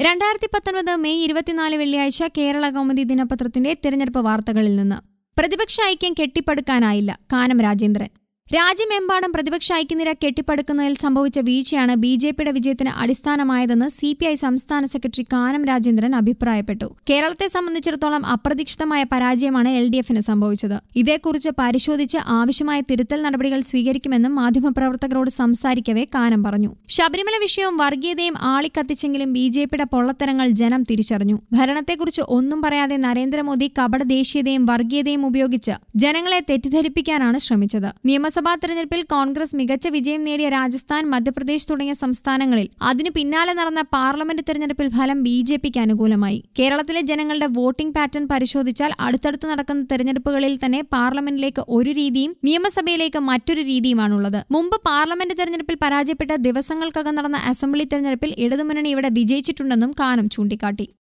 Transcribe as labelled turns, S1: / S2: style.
S1: രണ്ടായിരത്തി പത്തൊൻപത് മെയ് ഇരുപത്തിനാല് വെള്ളിയാഴ്ച കേരള കൗമുദി ദിനപത്രത്തിന്റെ തിരഞ്ഞെടുപ്പ് വാർത്തകളിൽ നിന്ന് പ്രതിപക്ഷ ഐക്യം കെട്ടിപ്പടുക്കാനായില്ല കാനം രാജേന്ദ്രൻ രാജ്യമെമ്പാടും പ്രതിപക്ഷ ഐക്യനിര കെട്ടിപ്പടുക്കുന്നതിൽ സംഭവിച്ച വീഴ്ചയാണ് ബി ജെ പിയുടെ വിജയത്തിന് അടിസ്ഥാനമായതെന്ന് സി പി ഐ സംസ്ഥാന സെക്രട്ടറി കാനം രാജേന്ദ്രൻ അഭിപ്രായപ്പെട്ടു കേരളത്തെ സംബന്ധിച്ചിടത്തോളം അപ്രതീക്ഷിതമായ പരാജയമാണ് എൽ ഡി എഫിന് സംഭവിച്ചത് ഇതേക്കുറിച്ച് പരിശോധിച്ച് ആവശ്യമായ തിരുത്തൽ നടപടികൾ സ്വീകരിക്കുമെന്നും മാധ്യമപ്രവർത്തകരോട് സംസാരിക്കവേ കാനം പറഞ്ഞു ശബരിമല വിഷയവും വർഗീയതയും ആളിക്കത്തിച്ചെങ്കിലും ബി ജെ പിയുടെ പൊള്ളത്തരങ്ങൾ ജനം തിരിച്ചറിഞ്ഞു ഭരണത്തെക്കുറിച്ച് ഒന്നും പറയാതെ നരേന്ദ്രമോദി കപട ദേശീയതയും വർഗീയതയും ഉപയോഗിച്ച് ജനങ്ങളെ തെറ്റിദ്ധരിപ്പിക്കാനാണ് ശ്രമിച്ചത് നിയമസഭാ തെരഞ്ഞെടുപ്പിൽ കോൺഗ്രസ് മികച്ച വിജയം നേടിയ രാജസ്ഥാൻ മധ്യപ്രദേശ് തുടങ്ങിയ സംസ്ഥാനങ്ങളിൽ അതിനു പിന്നാലെ നടന്ന പാർലമെന്റ് തെരഞ്ഞെടുപ്പിൽ ഫലം ബി ജെ പിക്ക് അനുകൂലമായി കേരളത്തിലെ ജനങ്ങളുടെ വോട്ടിംഗ് പാറ്റേൺ പരിശോധിച്ചാൽ അടുത്തടുത്ത് നടക്കുന്ന തെരഞ്ഞെടുപ്പുകളിൽ തന്നെ പാർലമെന്റിലേക്ക് ഒരു രീതിയും നിയമസഭയിലേക്ക് മറ്റൊരു രീതിയുമാണുള്ളത് മുമ്പ് പാർലമെന്റ് തെരഞ്ഞെടുപ്പിൽ പരാജയപ്പെട്ട ദിവസങ്ങൾക്കകം നടന്ന അസംബ്ലി തെരഞ്ഞെടുപ്പിൽ ഇടതുമുന്നണി ഇവിടെ വിജയിച്ചിട്ടുണ്ടെന്നും കാനം ചൂണ്ടിക്കാട്ടി